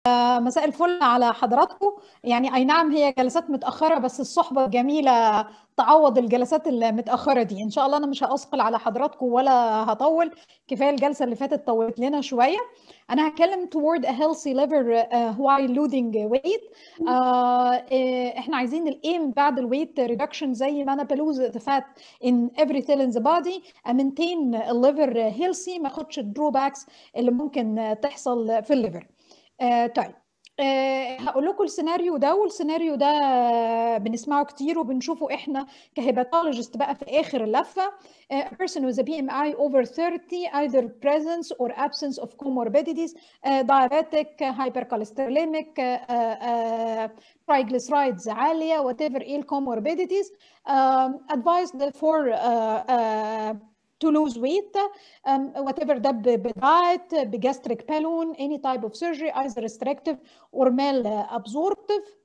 مساء الفل على حضراتكم يعني اي نعم هي جلسات متاخره بس الصحبه الجميله تعوض الجلسات المتاخره دي ان شاء الله انا مش هاثقل على حضراتكم ولا هطول كفايه الجلسه اللي فاتت طولت لنا شويه انا هتكلم toward a healthy liver uh, while losing weight uh, احنا عايزين الايم بعد الويت ريدكشن زي ما انا بلوز the fat in every cell in the body maintain الليفر healthy ما اخدش الدروباكس اللي ممكن تحصل في الليفر آه طيب آه هقول لكم السيناريو ده والسيناريو ده بنسمعه كتير وبنشوفه احنا كهيباتولوجيست بقى في اخر اللفه uh, a person with a BMI over 30 either presence or absence of comorbidities uh, diabetic hypercholesterolemic uh, uh, triglycerides عاليه whatever ايه comorbidities uh, advised for uh, uh, to lose weight um, whatever ده بدايت بجاستريك بالون any type of surgery either restrictive or malabsorptive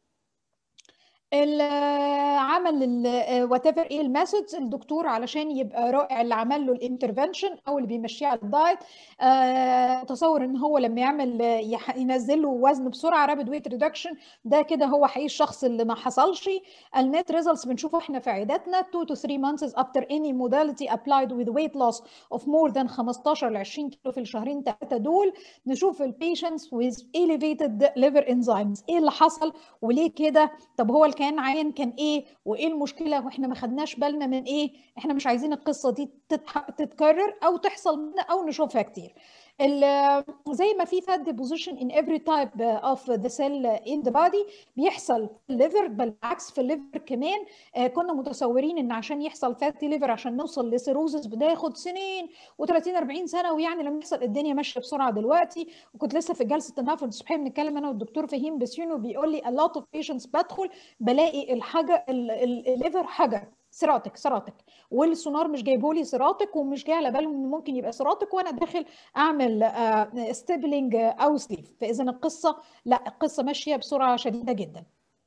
عمل وات ايفر ايه الميثودز الدكتور علشان يبقى رائع اللي عمل له الانترفنشن او اللي بيمشيه على الدايت آه تصور ان هو لما يعمل ينزل له وزن بسرعه رابد ويت ريدكشن ده كده هو حقيقي الشخص اللي ما حصلش النت ريزلتس بنشوفه احنا في عياداتنا 2 to 3 months after any modality applied with weight loss of more than 15 ل 20 كيلو في الشهرين ثلاثه دول نشوف البيشنتس with elevated liver enzymes ايه اللي حصل وليه كده طب هو كان عين كان ايه وايه المشكله واحنا ما خدناش بالنا من ايه احنا مش عايزين القصه دي تتكرر او تحصل منا او نشوفها كتير زي ما في فات ديبوزيشن ان every type of the cell in the body بيحصل في الليفر بالعكس في الليفر كمان كنا متصورين ان عشان يحصل فاتي ليفر عشان نوصل لسيروزس بده ياخد سنين و30 40 سنه ويعني لما يحصل الدنيا ماشيه بسرعه دلوقتي وكنت لسه في جلسه النهارده الصبحيه بنتكلم انا والدكتور فهيم بسيونو بيقول لي a lot of patients بدخل بلاقي الحجر الليفر حجر سيراتك سيراتك والسونار مش جايبه لي سيراتك ومش جاي على بالهم ان ممكن يبقى سيراتك وانا داخل اعمل آه ستيبلينج او سليف فاذا القصه لا القصه ماشيه بسرعه شديده جدا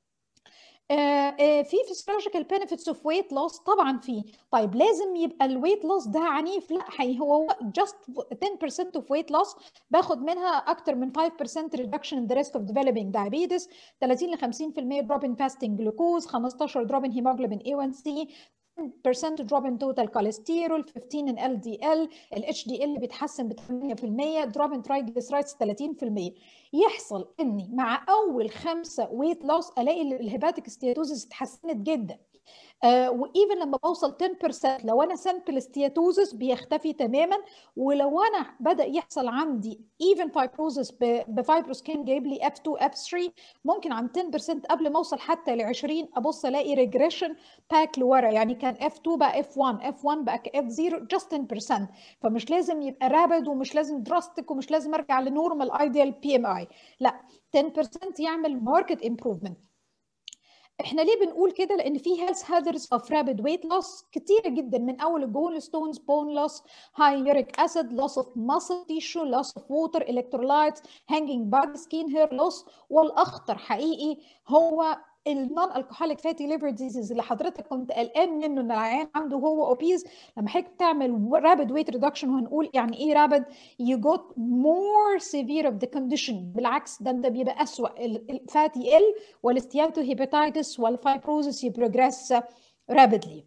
في physiological benefits of weight loss طبعا في طيب لازم يبقى الويت لوس ده عنيف لا حقيقي هو just 10% of weight loss باخد منها اكتر من 5% reduction in the risk of developing diabetes 30 ل 50% drop in fasting glucose 15 drop in hemoglobin A1C 10% drop in total cholesterol 15 in LDL ال HDL بيتحسن ب 8% drop in triglycerides 30% يحصل اني مع اول خمسه ويت لوس الاقي الهيباتيك ستياتوزس اتحسنت جدا آه وايفن لما بوصل 10% لو انا سامبل ستياتوزس بيختفي تماما ولو انا بدا يحصل عندي ايفن فايبروزس بفايبروسكان جايب لي F2 F3 ممكن عن 10% قبل ما اوصل حتى ل 20 ابص الاقي ريجريشن باك لورا يعني كان F2 بقى F1 F1 بقى F0 just 10% فمش لازم يبقى رابد ومش لازم دراستيك ومش لازم ارجع لنورمال ايديال بي ام اي لا 10% يعمل ماركت امبروفمنت احنا ليه بنقول كده لان في هيلث هازردز اوف رابيد ويت لوس كتيره جدا من اول الجول ستونز بون لوس هاي يوريك اسيد لوس اوف ماسل تيشو لوس اوف ووتر الكترولايتس هانجينج بادي سكين هير لوس والاخطر حقيقي هو النون الكحوليك فاتي ليفر ديزيز اللي حضرتك كنت قلقان منه ان العيان عنده هو اوبيز لما حضرتك تعمل رابيد ويت ريدكشن وهنقول يعني ايه رابيد يو جوت مور سيفير اوف ذا كونديشن بالعكس ده ده بيبقى اسوء الفاتي ال والاستياتو هيباتايتس والفايبروزس يبروجريس رابيدلي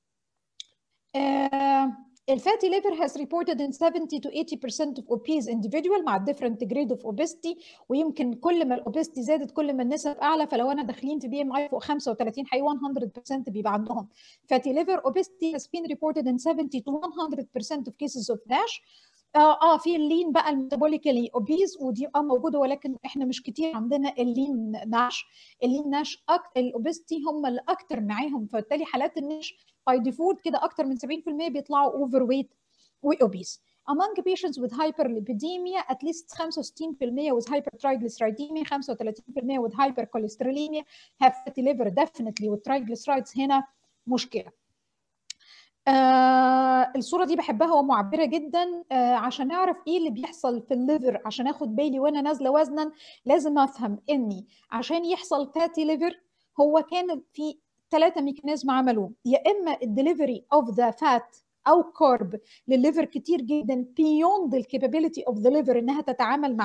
uh, الفاتي liver has reported in 70 to 80% of obese individual مع different grade of obesity ويمكن كل ما الاوبستي زادت كل ما النسب اعلى فلو انا داخلين في بي ام اي فوق 35 حي 100% بيبقى عندهم fatty liver obesity has been reported in 70 to 100% of cases of NASH اه اه في اللين بقى الميتابوليكالي اوبيز ودي اه موجوده ولكن احنا مش كتير عندنا اللين ناش اللين ناش أكتر الاوبستي هم اللي اكتر معاهم فبالتالي حالات الناش باي ديفولت كده اكتر من 70% بيطلعوا اوفر ويت واوبيز among patients with hyperlipidemia at least 65% with hypertriglyceridemia 35% with hypercholesterolemia have fatty liver definitely والtriglycerides هنا مشكله آه الصوره دي بحبها ومعبره جدا آه عشان نعرف ايه اللي بيحصل في الليفر عشان اخد بالي وانا نازله وزنا لازم افهم اني عشان يحصل فاتي ليفر هو كان في ثلاثه ميكانيزم عملوه يا اما الدليفري اوف ذا فات او كارب للليفر كتير جدا بيوند الكابابيلتي اوف ذا ليفر انها تتعامل معاه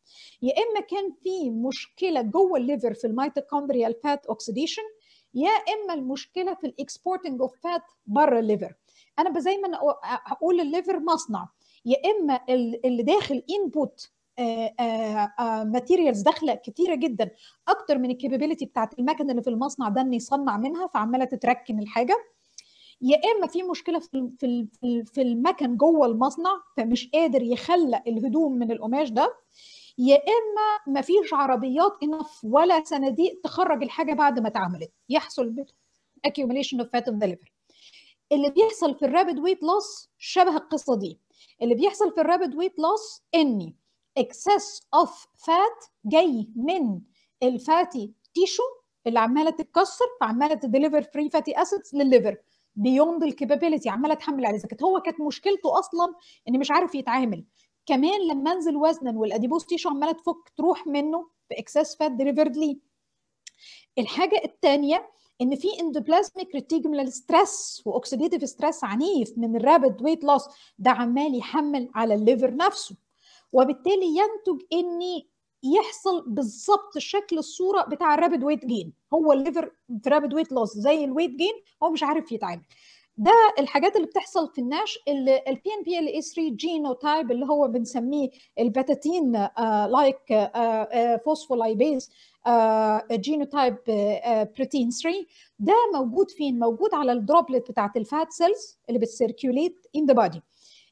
يا اما كان في مشكله جوه الليفر في الميتوكوندريال فات اوكسيديشن يا اما المشكله في الاكسبورتنج اوف فات بره الليفر انا زي ما اقول الليفر مصنع يا اما اللي داخل انبوت ماتيريالز داخله كتيره جدا اكتر من الكابابيلتي بتاعت المكن اللي في المصنع ده انه يصنع منها فعماله تتركن الحاجه يا اما في مشكله في في في المكن جوه المصنع فمش قادر يخلق الهدوم من القماش ده يا اما ما فيش عربيات انف ولا صناديق تخرج الحاجه بعد ما اتعملت يحصل accumulation of fat in the liver اللي بيحصل في الرابid ويت لوس شبه القصه دي اللي بيحصل في الرابid ويت لوس اني excess of fat جاي من الفاتي تيشو اللي عماله تتكسر فعماله تديليفر فري فاتي اسيدز للليفر بيوند الكابابيلتي عماله تحمل عليه كانت هو كانت مشكلته اصلا ان مش عارف يتعامل كمان لما انزل وزنا والاديبوس تيشو عماله تفك تروح منه باكسس فات ديليفرد ليه الحاجه الثانيه ان في اندوبلازميك ريتيجمال ستريس واوكسيديتيف ستريس عنيف من الرابد ويت لوس ده عمال يحمل على الليفر نفسه وبالتالي ينتج ان يحصل بالظبط شكل الصوره بتاع الرابد ويت جين هو الليفر في رابد ويت لوس زي الويت جين هو مش عارف يتعامل ده الحاجات اللي بتحصل في الناش البي ان بي ال اي 3 جينوتايب اللي هو بنسميه الباتاتين لايك فوسفولايبيز جينوتايب بروتين 3 ده موجود فين؟ موجود على الدروبلت بتاعت الفات سيلز اللي بتسيركيوليت ان ذا بادي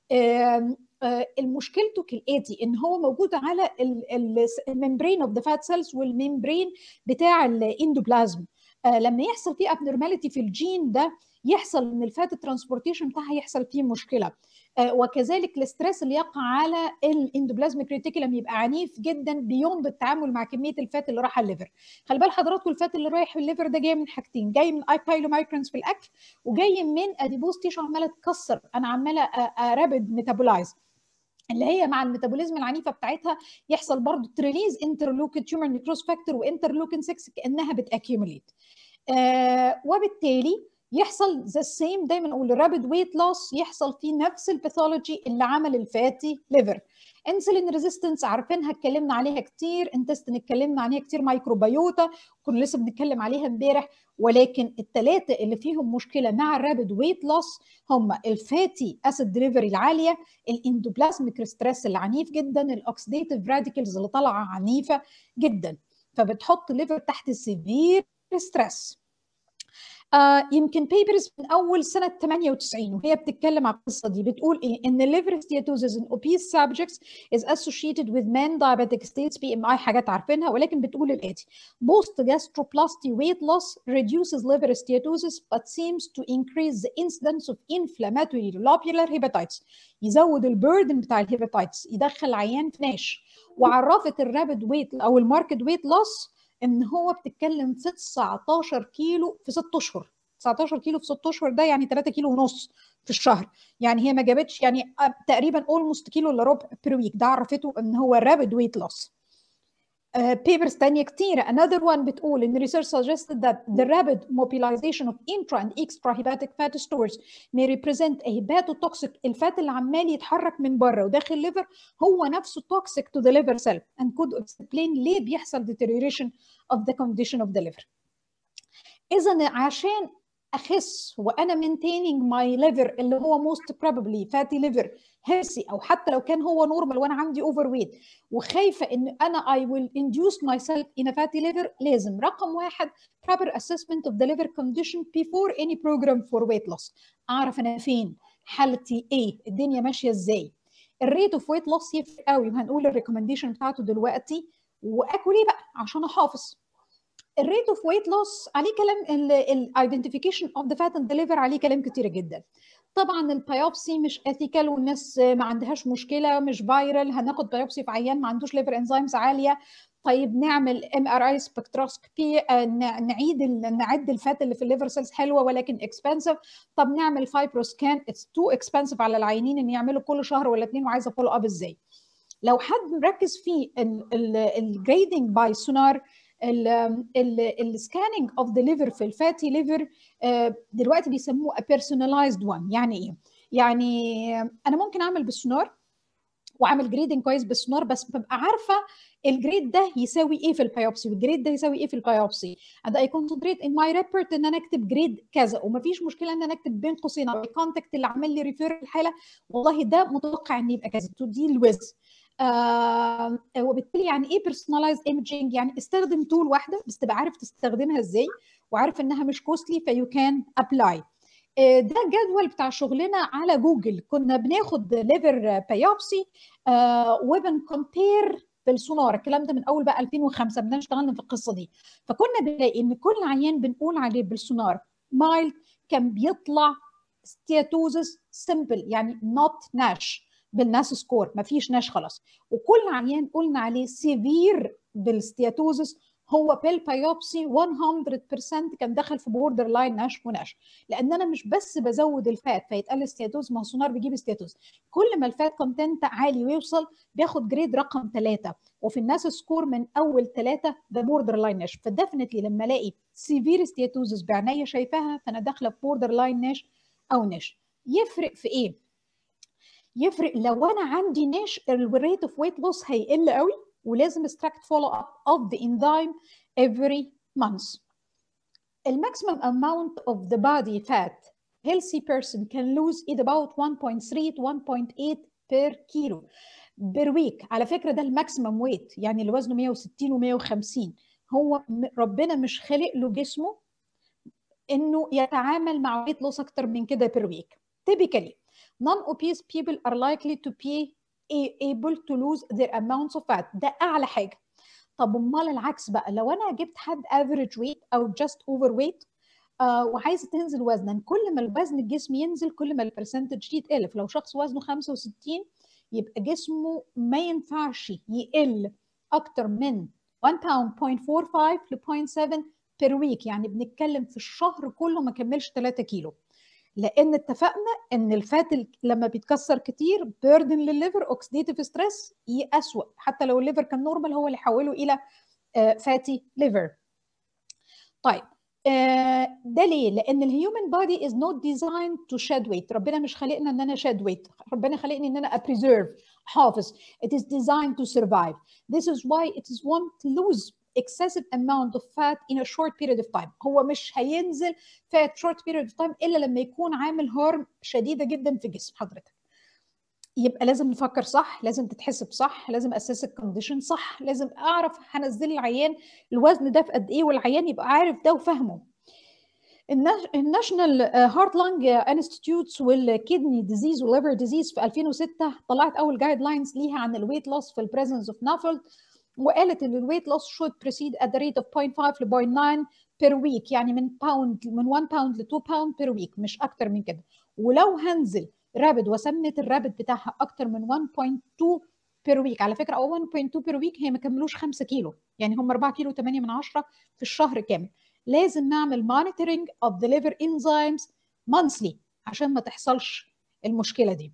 المشكلته كالاتي ان هو موجود على الممبرين اوف ذا فات سيلز والممبرين بتاع الاندوبلازم لما يحصل فيه ابنورماليتي في الجين ده يحصل ان الفات الترانسبورتيشن بتاعها يحصل فيه مشكله وكذلك الاستريس اللي يقع على الاندوبلازميك ريتيكولم يبقى عنيف جدا بيوند التعامل مع كميه الفات اللي راح الليفر خلي بال حضراتكم الفات اللي رايح الليفر ده جاي من حاجتين جاي من اي بايلومايكرونز في الاكل وجاي من اديبوز تيشو عماله تكسر انا عماله ارابد ميتابولايز اللي هي مع الميتابوليزم العنيفه بتاعتها يحصل برضه تريليز انترلوكين تيومر نيكروز فاكتور وانترلوكين 6 كانها بتاكيوميليت آه وبالتالي يحصل ذا سيم دايما نقول رابيد ويت لوس يحصل فيه نفس الباثولوجي اللي عمل الفاتي ليفر انسولين ريزيستنس عارفينها اتكلمنا عليها كتير انتستين اتكلمنا عليها كتير مايكروبيوتا كنا لسه بنتكلم عليها امبارح ولكن الثلاثه اللي فيهم مشكله مع الرابيد ويت لوس هم الفاتي اسيد ديليفري العاليه الاندوبلازميك ستريس العنيف جدا الاكسيديتيف راديكلز اللي طالعه عنيفه جدا فبتحط ليفر تحت سيفير ستريس آه يمكن بيبرز من اول سنه 98 وهي بتتكلم على القصه دي بتقول ايه ان الليفر ستياتوزز in obese subjects is associated with men diabetic states BMI حاجات عارفينها ولكن بتقول الاتي post gastroplasty weight loss reduces liver steatosis but seems to increase the incidence of inflammatory lobular hepatitis يزود البيردن بتاع الهيباتايتس يدخل العيان في ناش وعرفت الرابد ويت او الماركت ويت لوس ان هو بتتكلم في 19 كيلو في 6 اشهر 19 كيلو في 6 اشهر ده يعني 3 كيلو ونص في الشهر يعني هي ما جابتش يعني تقريبا اولموست كيلو الا ربع بير ويك ده عرفته ان هو رابid ويت لوس بيبرز تانية كتيرة another one بتقول ان research suggested that the rapid mobilization of intra and extra hepatic fat stores may represent a hepatotoxic الفات اللي عمال يتحرك من بره وداخل الليفر هو نفسه toxic to the liver cell and could explain ليه بيحصل deterioration of the condition of the liver اذا عشان اخس وانا maintaining my liver اللي هو most probably fatty liver healthy او حتى لو كان هو نورمال وانا عندي اوفر ويت وخايفه ان انا I will induce myself in a fatty liver لازم رقم واحد proper assessment of the liver condition before any program for weight loss اعرف انا فين حالتي ايه الدنيا ماشيه ازاي الريت اوف ويت لوس يفرق قوي وهنقول الريكومنديشن بتاعته دلوقتي واكل ايه بقى عشان احافظ الريت اوف ويت لوس عليه كلام الايدنتيفيكيشن اوف ذا فات اند ليفر عليه كلام كتير جدا طبعا البيوبسي مش اثيكال والناس ما عندهاش مشكله مش فايرال هناخد بيوبسي في عيان ما عندوش ليفر انزيمز عاليه طيب نعمل ام ار اي سبكتروسكوبي نعيد نعد الفات اللي في الليفر سيلز حلوه ولكن اكسبنسيف طب نعمل فايبروسكان اتس تو اكسبنسيف على العيانين ان يعملوا كل شهر ولا اتنين وعايزه فولو اب ازاي لو حد مركز في الجريدنج باي سونار السكاننج اوف ذا ليفر في الفاتي ليفر دلوقتي بيسموه a personalized one يعني ايه؟ يعني انا ممكن اعمل بالسونار وعامل جريدنج كويس بالسونار بس ببقى عارفه الجريد ده يساوي ايه في البيوبسي والجريد ده يساوي ايه في البيوبسي and I concentrate in my report ان انا اكتب جريد كذا ومفيش مشكله ان انا اكتب بين قوسين الكونتاكت اللي عامل لي ريفير الحاله والله ده متوقع ان يبقى كذا تو ديل ويز آه وبالتالي يعني ايه personalized imaging يعني استخدم تول واحده بس تبقى عارف تستخدمها ازاي وعارف انها مش كوستلي فيو كان ابلاي ده الجدول بتاع شغلنا على جوجل كنا بناخد ليفر بايوبسي وبنكمبير بالسونار الكلام ده من اول بقى 2005 بدنا اشتغلنا في القصه دي فكنا بنلاقي ان كل عيان بنقول عليه بالسونار مايلد كان بيطلع ستياتوزس سمبل يعني نوت ناش بالناس سكور ما فيش ناش خلاص وكل عيان قلنا عليه سيفير بالستياتوزس هو بالبايوبسي 100% كان دخل في بوردر لاين ناش وناش لان انا مش بس بزود الفات فيتقال ستياتوز ما هو السونار بيجيب ستياتوز كل ما الفات كونتنت عالي ويوصل بياخد جريد رقم ثلاثة وفي الناس سكور من اول ثلاثة ده بوردر لاين ناش فديفنتلي لما الاقي سيفير ستياتوزس بعناية شايفاها فانا داخله في بوردر لاين ناش او ناش يفرق في ايه؟ يفرق لو انا عندي ناش الريت اوف ويت لوس هيقل قوي ولازم extract follow up of the enzyme every month. The maximum amount of the body fat healthy person can lose is about 1.3 to 1.8 per kilo per week. على فكرة ده الماكسيمم ويت يعني اللي وزنه 160 و150 هو ربنا مش خالق له جسمه انه يتعامل مع ويت لوس اكتر من كده per week. Typically, non-obese people are likely to be able to lose their amounts of fat ده اعلى حاجه طب امال العكس بقى لو انا جبت حد average weight او just overweight آه وعايزه تنزل وزنا كل ما الوزن الجسم ينزل كل ما البرسنتج يتقل فلو شخص وزنه 65 يبقى جسمه ما ينفعش يقل اكتر من 1 pound 0.45 ل 0.7 per week يعني بنتكلم في الشهر كله ما كملش 3 كيلو لان اتفقنا ان الفات لما بيتكسر كتير بيردن للليفر اوكسيديتيف ستريس اسوء حتى لو الليفر كان نورمال هو اللي يحوله الى فاتي ليفر طيب ده ليه؟ لان الهيومن بودي از نوت ديزاين تو شاد ويت ربنا مش خلقنا ان انا شاد ويت ربنا خلقني ان انا ابريزيرف حافظ it is designed to survive this is why it is want to lose excessive amount of fat in a short period of time هو مش هينزل fat short period of time الا لما يكون عامل هارم شديده جدا في جسم حضرتك يبقى لازم نفكر صح لازم تتحسب صح لازم اسس الكونديشن صح لازم اعرف هنزل العيان الوزن ده في قد ايه والعيان يبقى عارف ده وفاهمه الناشونال هارت لانج انستيتيوتس والكدني ديزيز والليفر ديزيز في 2006 طلعت اول جايد لاينز ليها عن الويت لوس في البريزنس اوف نافلد وقالت ان الويت لوس should proceed at the rate of 0.5 ل 0.9 per week يعني من باوند من 1 باوند ل 2 باوند per week مش اكتر من كده ولو هنزل رابد وسمت الرابد بتاعها اكتر من 1.2 per week على فكره او 1.2 per week هي ما كملوش 5 كيلو يعني هم 4 كيلو 8 من 10 في الشهر كامل لازم نعمل monitoring of the liver enzymes monthly عشان ما تحصلش المشكله دي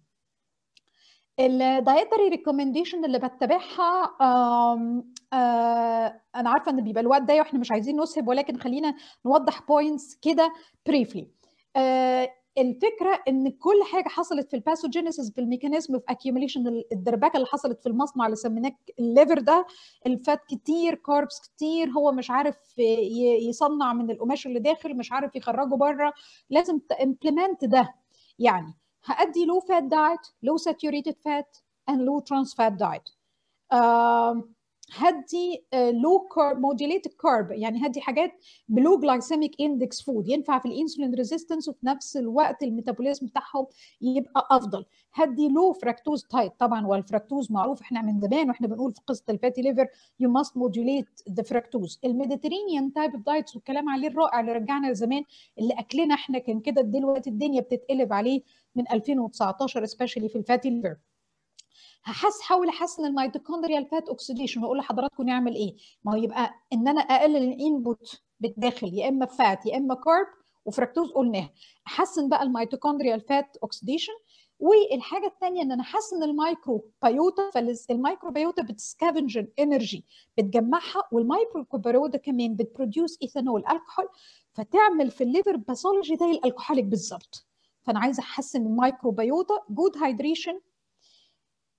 الدايتري ريكومنديشن اللي بتبعها آم آه انا عارفه ان بيبقى الوقت ده واحنا مش عايزين نسهب ولكن خلينا نوضح بوينتس كده بريفلي آه الفكره ان كل حاجه حصلت في الباثوجينيسيس بالميكانيزم اوف اكيوميليشن الدربكه اللي حصلت في المصنع اللي سميناه الليفر ده الفات كتير كاربس كتير هو مش عارف يصنع من القماش اللي داخل مش عارف يخرجه بره لازم تمبلمنت ده يعني هأدي low fat diet low saturated fat and low trans fat diet uh, هدي low carb modulated carb يعني هدي حاجات بلو جلايسيميك اندكس فود ينفع في الانسولين ريزيستنس وفي نفس الوقت الميتابوليزم بتاعهم يبقى افضل هدي لو فركتوز تايب طبعا والفركتوز معروف احنا من زمان واحنا بنقول في قصه الفاتي ليفر يو ماست موديوليت ذا فركتوز الميديترينيان تايب اوف دايتس والكلام عليه الرائع اللي رجعنا لزمان اللي اكلنا احنا كان كده دلوقتي الدنيا بتتقلب عليه من 2019 سبيشالي في الفاتي ليفر هحس حاول احسن الميتوكوندريال فات اوكسيديشن واقول لحضراتكم نعمل ايه ما هو يبقى ان انا اقلل الانبوت بالداخل يا اما فات يا اما كارب وفركتوز قلناها احسن بقى الميتوكوندريال فات اوكسيديشن والحاجه الثانيه ان انا احسن المايكرو بايوتا فالمايكرو بايوتا بتسكافنج انرجي بتجمعها والمايكرو بايوتا كمان بتبروديوس ايثانول الكحول فتعمل في الليفر باثولوجي زي الالكحوليك بالظبط فانا عايزه احسن المايكرو بايوتا جود هايدريشن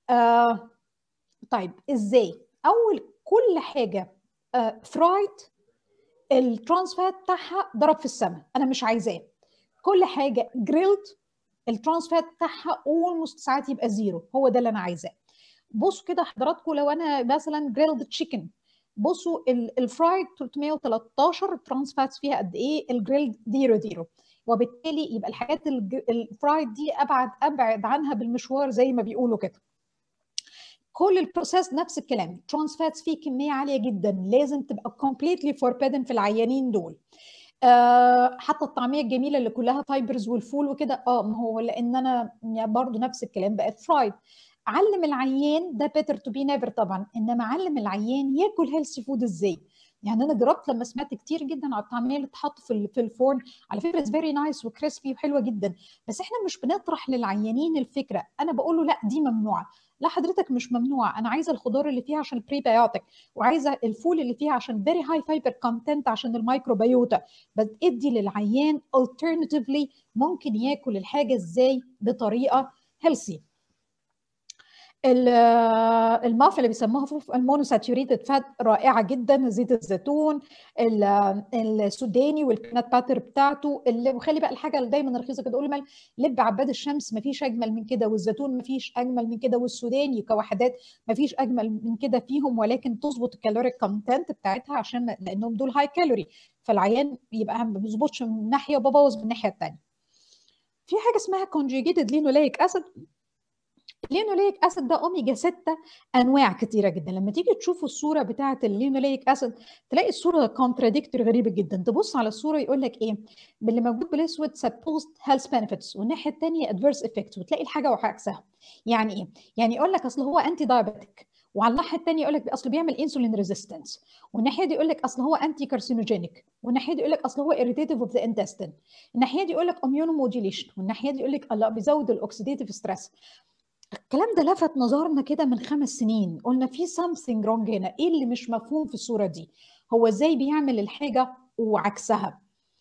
آه طيب ازاي اول كل حاجه آه فرايد الترانس فات بتاعها ضرب في السماء انا مش عايزاه كل حاجه جريلد الترانس فات بتاعها اولموست ساعات يبقى زيرو هو ده اللي انا عايزاه بصوا كده حضراتكم لو انا مثلا جريلد تشيكن بصوا الفرايد 313 الترانس فاتس فيها قد ايه الجريلد زيرو زيرو وبالتالي يبقى الحاجات الفرايد دي ابعد ابعد عنها بالمشوار زي ما بيقولوا كده كل البروسيس نفس الكلام ترانس فاتس فيه كميه عاليه جدا لازم تبقى كومبليتلي فوربيدن في العيانين دول أه حتى الطعميه الجميله اللي كلها فايبرز والفول وكده اه ما هو لان انا برضو نفس الكلام بقت فرايد علم العيان ده بيتر تو بي نيفر طبعا انما علم العيان ياكل هيلثي فود ازاي يعني انا جربت لما سمعت كتير جدا على الطعميه اللي تحط في في الفرن على فكره اتس فيري نايس وكريسبي وحلوه جدا بس احنا مش بنطرح للعيانين الفكره انا بقول له لا دي ممنوعه لا حضرتك مش ممنوع انا عايزه الخضار اللي فيها عشان البريبيوتيك وعايزه الفول اللي فيها عشان فيري هاي فايبر كونتنت عشان الميكروبيوتا بس ادي للعيان alternatively ممكن ياكل الحاجه ازاي بطريقه هيلثي المافيا اللي بيسموها المونوساتوريتد فات رائعه جدا زيت الزيتون السوداني والبينات باتر بتاعته اللي وخلي بقى الحاجه اللي دايما رخيصه كده اقول لب عباد الشمس ما فيش اجمل من كده والزيتون ما فيش اجمل من كده والسوداني كوحدات ما فيش اجمل من كده فيهم ولكن تظبط الكالوريك كونتنت بتاعتها عشان لانهم دول هاي كالوري فالعيان يبقى ما بيظبطش من ناحيه وببوظ من الناحيه الثانيه في حاجه اسمها conjugated linoleic acid اللينوليك اسيد ده اوميجا 6 انواع كتيره جدا لما تيجي تشوفوا الصوره بتاعه اللينوليك اسيد تلاقي الصوره كونتراديكتوري غريبه جدا تبص على الصوره يقول لك ايه باللي موجود بالاسود supposed health benefits والناحيه الثانيه adverse effects وتلاقي الحاجه وعكسها يعني ايه يعني يقول لك اصل هو انتي دايابيتيك وعلى الناحيه الثانيه يقول لك اصل بيعمل انسولين ريزيستنس والناحيه دي يقول لك اصل هو انتي كارسينوجينيك والناحيه دي يقول لك اصل هو irritative اوف ذا intestine الناحيه دي يقول لك اميونو موديليشن والناحيه دي يقول لك الله بيزود الاكسيديتيف ستريس الكلام ده لفت نظرنا كده من خمس سنين قلنا في something wrong هنا ايه اللي مش مفهوم في الصورة دي هو ازاي بيعمل الحاجة وعكسها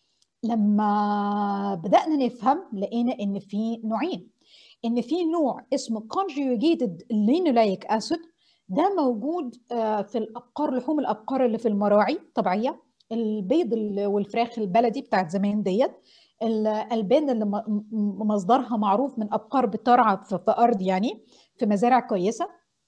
لما بدأنا نفهم لقينا ان في نوعين ان في نوع اسمه conjugated linoleic acid ده موجود في الابقار لحوم الابقار اللي في المراعي طبيعيه البيض والفراخ البلدي بتاعت زمان ديت الالبان اللي مصدرها معروف من ابقار بترعى في ارض يعني في مزارع كويسه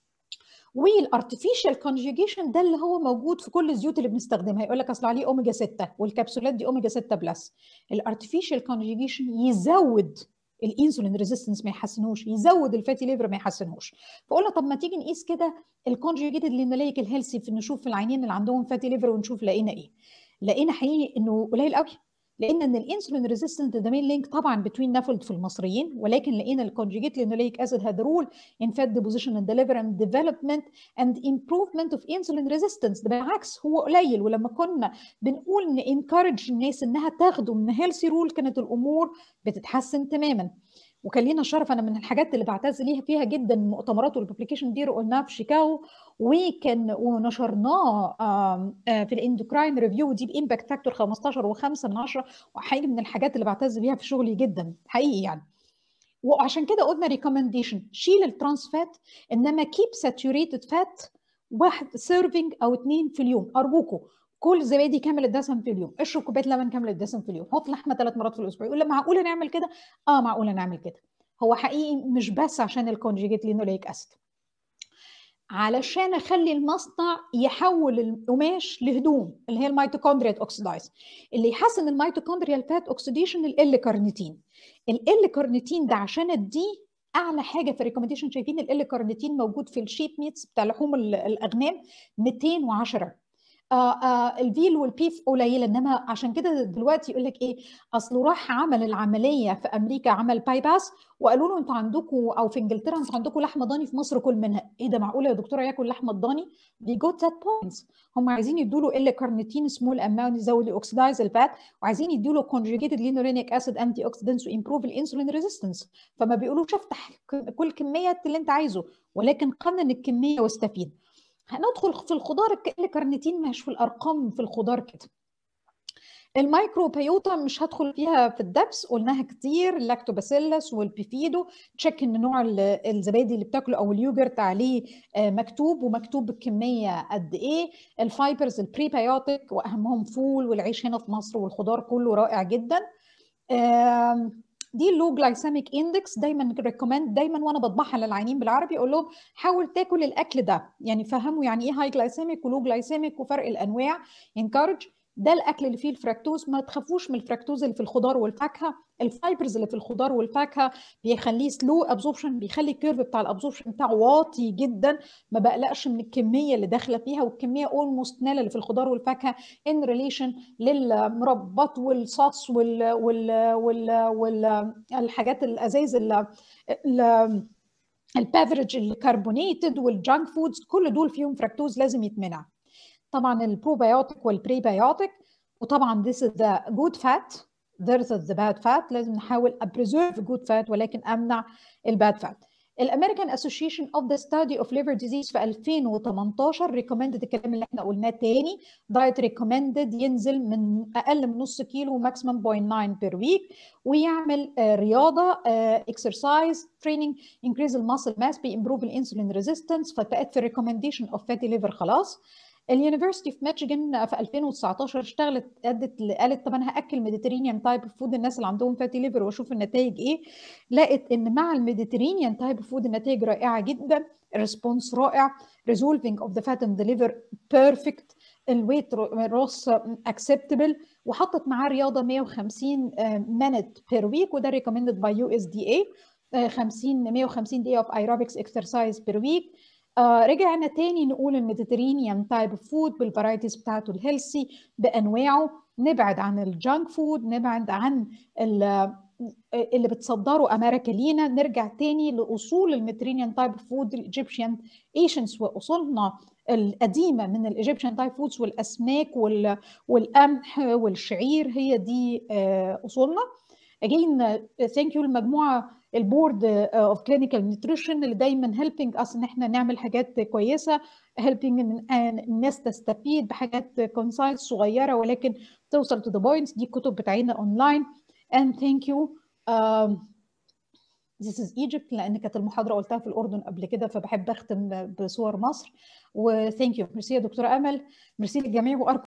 والارتفيشال كونجيجيشن ده اللي هو موجود في كل الزيوت اللي بنستخدمها يقول لك اصل عليه اوميجا 6 والكبسولات دي اوميجا 6 بلس الارتفيشال كونجيجيشن يزود الانسولين ريزيستنس ما يحسنوش يزود الفاتي ليفر ما يحسنوش فقلنا طب ما تيجي نقيس كده الكونجيجيتد لينوليك الهيلثي في نشوف في العينين اللي عندهم فاتي ليفر ونشوف لقينا ايه لقينا حقيقي انه قليل قوي لقينا ان الانسولين ريزيستنت ده مين لينك طبعا بتوين نافلد في المصريين ولكن لقينا الكونجيجيت لينوليك اسيد هاد رول ان فات ديبوزيشن اند ديليفر اند ديفلوبمنت اند امبروفمنت اوف انسولين ريزيستنس ده بالعكس هو قليل ولما كنا بنقول نانكارج الناس انها تاخده من هيلثي رول كانت الامور بتتحسن تماما وكان لينا شرف انا من الحاجات اللي بعتز ليها فيها جدا المؤتمرات والببليكيشن دي قلناها في شيكاغو وكان ونشرناه في الاندوكراين ريفيو ودي بامباكت فاكتور 15 و5 من 10 وحقيقي من الحاجات اللي بعتز بيها في شغلي جدا حقيقي يعني وعشان كده قلنا ريكومنديشن شيل الترانس فات انما كيب ساتوريتد فات واحد سيرفنج او اثنين في اليوم ارجوكم كل زبادي كامل الدسم في اليوم اشرب كوبايه لبن كامل الدسم في اليوم حط لحمه ثلاث مرات في الاسبوع يقول معقوله نعمل كده اه معقوله نعمل كده هو حقيقي مش بس عشان الكونجيجيت لينوليك اسيد علشان اخلي المصنع يحول القماش لهدوم اللي هي الميتوكوندريا اوكسيدايز اللي يحسن الميتوكوندريا الفات اوكسيديشن ال كارنيتين ال كارنيتين ده عشان اديه اعلى حاجه في الريكومنديشن شايفين ال كارنيتين موجود في الشيب ميتس بتاع لحوم الاغنام 210 آه آه الفيل والبيف قليله انما عشان كده دلوقتي يقول لك ايه اصله راح عمل العمليه في امريكا عمل باي باس وقالوا له انتوا عندكم او في انجلترا انتوا عندكم لحمه ضاني في مصر كل منها ايه ده معقوله يا دكتوره ياكل لحمه الضاني دي جوت ذات بوينتس هم عايزين يدوا له ال كارنيتين سمول اماونت يزود اوكسيدايز الفات وعايزين يدوا له كونجيجيتد لينولينيك اسيد انتي اوكسيدنتس وامبروف الانسولين ريزيستنس فما بيقولوش افتح كل كميه اللي انت عايزه ولكن قنن الكميه واستفيد هندخل في الخضار الكارنيتين مش في الارقام في الخضار كده الميكروبيوتا مش هدخل فيها في الدبس قلناها كتير اللاكتوباسيلس والبيفيدو تشيك ان نوع الزبادي اللي بتاكله او اليوجرت عليه مكتوب ومكتوب الكميه قد ايه الفايبرز البريبيوتيك واهمهم فول والعيش هنا في مصر والخضار كله رائع جدا دي اللو جلايسيميك اندكس دايما ريكومند دايما وانا بطبعها للعيانين بالعربي اقول لهم حاول تاكل الاكل ده يعني فهموا يعني ايه هاي جلايسيميك ولو جلايسيميك وفرق الانواع انكارج ده الاكل اللي فيه الفركتوز ما تخافوش من الفركتوز اللي في الخضار والفاكهه الفايبرز اللي في الخضار والفاكهه بيخليه سلو ابزوربشن بيخلي الكيرف بتاع الابزوربشن بتاعه واطي جدا ما بقلقش من الكميه اللي داخله فيها والكميه اولموست نال اللي في الخضار والفاكهه ان ريليشن للمربط والصوص وال وال وال والحاجات الازايز البافرج الكربونيتد والجانك فودز كل دول فيهم فركتوز لازم يتمنع طبعا البروبيوتيك والبريبيوتيك وطبعا this is the good fat versus the bad fat لازم نحاول preserve good fat ولكن امنع الباد فات الامريكان اسوشيشن اوف ذا ستادي اوف ليفر ديزيز في 2018 ريكومندد الكلام اللي احنا قلناه تاني دايت ريكومندد ينزل من اقل من نص كيلو ماكسيمم 0.9 بير ويك ويعمل رياضه اكسرسايز تريننج انكريز الماسل ماس بيمبروف الانسولين ريزيستنس فبقت في الريكومنديشن اوف فاتي ليفر خلاص اليونيفرستي في ميشيغان في 2019 اشتغلت ادت قالت طب انا هاكل ميديترينيان تايب اوف فود الناس اللي عندهم فاتي ليفر واشوف النتائج ايه لقت ان مع الميديترينيان تايب اوف فود النتائج رائعه جدا الريسبونس رائع ريزولفينج اوف ذا فات ان ذا ليفر بيرفكت الويت روس اكسبتبل وحطت معاه رياضه 150 مينت بير ويك وده ريكومندد باي يو اس دي اي 50 150 دقيقه اوف ايروبكس اكسرسايز بير ويك آه رجعنا تاني نقول الميديترينيان تايب اوف فود بالفرايتيز بتاعته الهيلثي بانواعه نبعد عن الجانك فود نبعد عن اللي بتصدره امريكا لينا نرجع تاني لاصول الميديترينيان تايب اوف فود الايجيبشن ايشنز واصولنا القديمه من الايجيبشن تايب فودز والاسماك والقمح والشعير هي دي آه اصولنا اجين ثانك يو المجموعه البورد اوف كلينيكال نيوتريشن اللي دايما هيلبينج اس ان احنا نعمل حاجات كويسه هيلبينج الناس تستفيد بحاجات كونسايز صغيره ولكن توصل تو ذا بوينتس دي الكتب بتاعتنا اونلاين and thank you um, This is Egypt لان كانت المحاضره قلتها في الاردن قبل كده فبحب اختم بصور مصر وثانك يو ميرسي يا دكتوره امل ميرسي للجميع وارجو